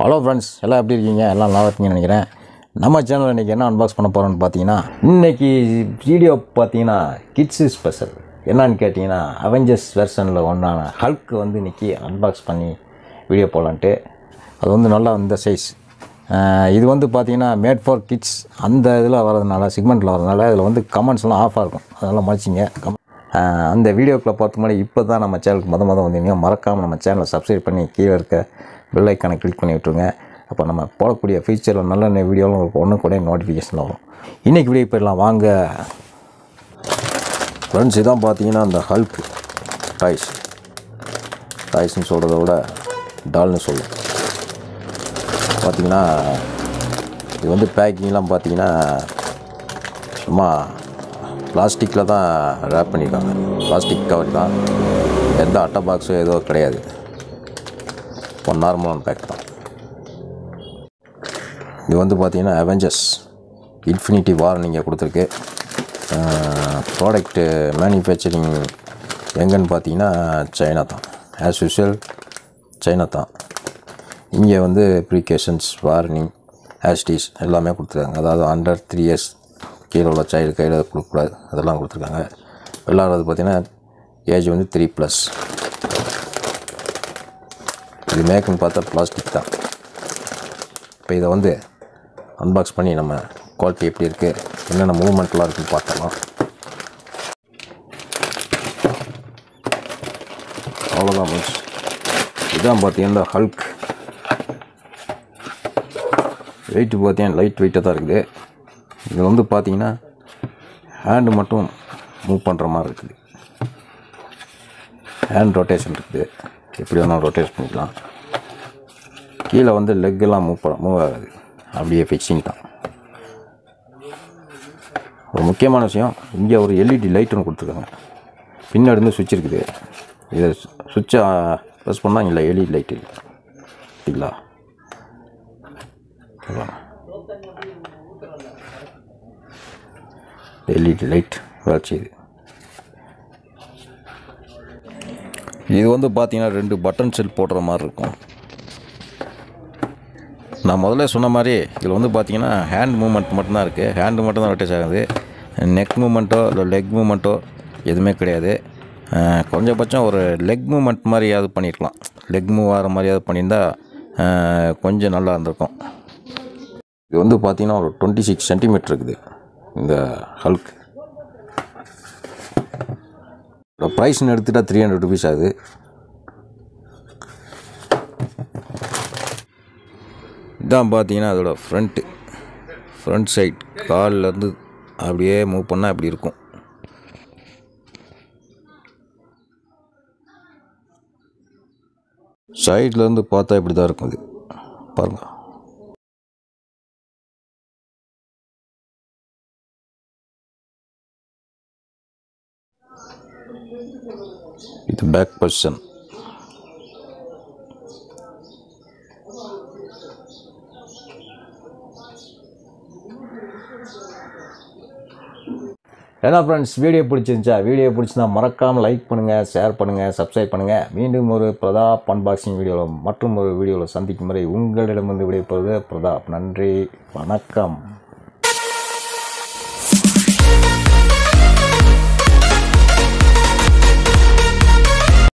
hello friends எல்லாம் எப்படி இருக்கீங்க எல்லாம் நல்லா இருக்கீங்கன்னு நினைக்கிறேன் நம்ம சேனலில் இன்றைக்கி என்ன அன்பாக்ஸ் பண்ண போகிறோம்னு பார்த்தீங்கன்னா இன்றைக்கி வீடியோ பார்த்தீங்கன்னா கிட்ஸு ஸ்பெஷல் என்னன்னு கேட்டிங்கன்னா அவெஞ்சர்ஸ் வெர்ஷனில் ஒன்றான ஹல்க் வந்து இன்றைக்கி அன்பாக்ஸ் பண்ணி வீடியோ போடலான்ட்டு அது வந்து நல்லா இந்த சைஸ் இது வந்து பார்த்தீங்கன்னா மேட் ஃபார் கிட்ஸ் அந்த இதில் வரதுனால செக்மெண்ட்டில் வரதுனால இதில் வந்து கமெண்ட்ஸ்லாம் ஆஃபாக இருக்கும் அதெல்லாம் மதிச்சிங்க கம் ஆஹ் அந்த வீடியோக்குள்ளே பார்த்து முன்னாடி இப்போ தான் நம்ம சேனலுக்கு மொத மொதல் வந்தீங்க மறக்காமல் நம்ம சேனலை சப்ஸ்கிரைப் பண்ணி கீழே இருக்க பெல் ஐக்கானை கிளிக் பண்ணி விட்ருங்க அப்போ நம்ம போடக்கூடிய ஃபியூச்சரில் நல்ல நல்ல வீடியோலாம் உங்களுக்கு ஒன்று கூட நோட்டிஃபிகேஷன் வரும் இன்றைக்கி வீடியோ போயிடலாம் வாங்க ஃப்ரெண்ட்ஸ் இதான் பார்த்தீங்கன்னா அந்த ஹல்க் டாய்ஸ் டாய்ஸ்னு சொல்கிறத விட டால்னு சொல்லும் பார்த்தீங்கன்னா இது வந்து பேக்கிங்லாம் பார்த்தீங்கன்னா சும்மா பிளாஸ்டிக்கில் தான் ரேப் பண்ணியிருக்காங்க பிளாஸ்டிக் கவர் தான் எந்த அட்டை பாக்ஸோ ஏதோ கிடையாது ஒரு நார்மலான பேக் தான் இது வந்து பார்த்தீங்கன்னா அவெஞ்சர்ஸ் இன்ஃபினிட்டி வார் நீங்கள் கொடுத்துருக்கு ப்ராடக்ட்டு மேனுஃபேக்சரிங் எங்கன்னு பார்த்தீங்கன்னா சைனா தான் ஆஸ் யூஷுவல் சைனா தான் இங்கே வந்து ப்ரீகேஷன்ஸ் வார்னிங் ஹேஸ்டீஸ் எல்லாமே கொடுத்துருக்காங்க அதாவது அண்டர் த்ரீ இயர்ஸ் கீழே உள்ள சைல்டு கையில் கொடுக்கக்கூடாது அதெல்லாம் கொடுத்துருக்காங்க விளாட்றது பார்த்திங்கன்னா ஏஜ் வந்து த்ரீ ப்ளஸ் இது மேக்குன்னு பார்த்தா பிளாஸ்டிக் தான் இப்போ இதை வந்து அன்பாக்ஸ் பண்ணி நம்ம குவாலிட்டி எப்படி இருக்குது என்னென்ன மூவ்மெண்ட்லாம் இருக்குன்னு பார்த்தலாம் அவ்வளோதான் ஃப்ரெண்ட்ஸ் இதான் பார்த்தீங்கன்னா ஹல்க் வெயிட்டு பார்த்தீங்கன்னா லைட் வெயிட்டாக தான் இருக்குது இது வந்து பார்த்தீங்கன்னா ஹேண்டு மட்டும் மூவ் பண்ணுற மாதிரி இருக்குது ஹேண்ட் ரொட்டேஷன் இருக்குது எப்படி வேணாலும் ரொட்டேட் பண்ணிக்கலாம் கீழே வந்து லெக் எல்லாம் மூவ் பண்ண மூவ் ஆகாது அப்படியே ஃபிக்ஸிங் தான் ஒரு முக்கியமான விஷயம் இங்கே ஒரு எல்இடி லைட் ஒன்று கொடுத்துருக்காங்க பின்னாடி இருந்து சுவிட்ச் இருக்குது இதை சுவிட்சை ப்ரெஸ் பண்ணால் இங்கே எல்இடி லைட் சரிங்களா எல்இடி லைட் வளர்ச்சி இது இது வந்து பார்த்தீங்கன்னா ரெண்டு பட்டன் செல் போடுற மாதிரி இருக்கும் நான் முதல்ல சொன்ன மாதிரி இதில் வந்து பார்த்தீங்கன்னா ஹேண்ட் மூமெண்ட் மட்டும்தான் இருக்குது ஹேண்டு மட்டும் தான் ரொட்டேட் ஆகுது நெக் மூமெண்ட்டோ இல்லை லெக் மூமெண்ட்டோ எதுவுமே கிடையாது அஹ், கொஞ்சபட்சம் ஒரு லெக் மூமெண்ட் மாதிரியாவது பண்ணியிருக்கலாம் லெக் மூவ் ஆகிற மாதிரியாவது பண்ணியிருந்தா அஹ், கொஞ்சம் நல்லா இருந்திருக்கும் இது வந்து பார்த்தீங்கன்னா ஒரு டுவெண்ட்டி சிக்ஸ் சென்டிமீட்டர் இருக்குது இந்த ஹல்க் ப்ரைஸ்னு எடுத்துட்டால் த்ரீ ஹண்ட்ரட் ருபீஸ் ஆகுது இதான் பார்த்தீங்கன்னா அதோட ஃப்ரண்ட்டு ஃப்ரண்ட் சைட் கால்லேருந்து அப்படியே மூவ் பண்ணால் அப்படி இருக்கும் சைட்லேருந்து பார்த்தா இப்படி தான் இருக்கும் இது பாருங்கள் இது பேக் பொசிஷன் ஏன்னா ஃப்ரெண்ட்ஸ் வீடியோ பிடிச்சிருந்துச்சா வீடியோ பிடிச்சிருந்தா மறக்காமல் லைக் பண்ணுங்கள் ஷேர் பண்ணுங்கள் சப்ஸ்கிரைப் பண்ணுங்கள் மீண்டும் ஒரு பிரதாப் அன்பாக்சிங் வீடியோவில் மற்றும் ஒரு வீடியோவில் சந்திக்கும் வரை உங்களிடமிருந்து விடைபெறுவது பிரதாப் நன்றி வணக்கம்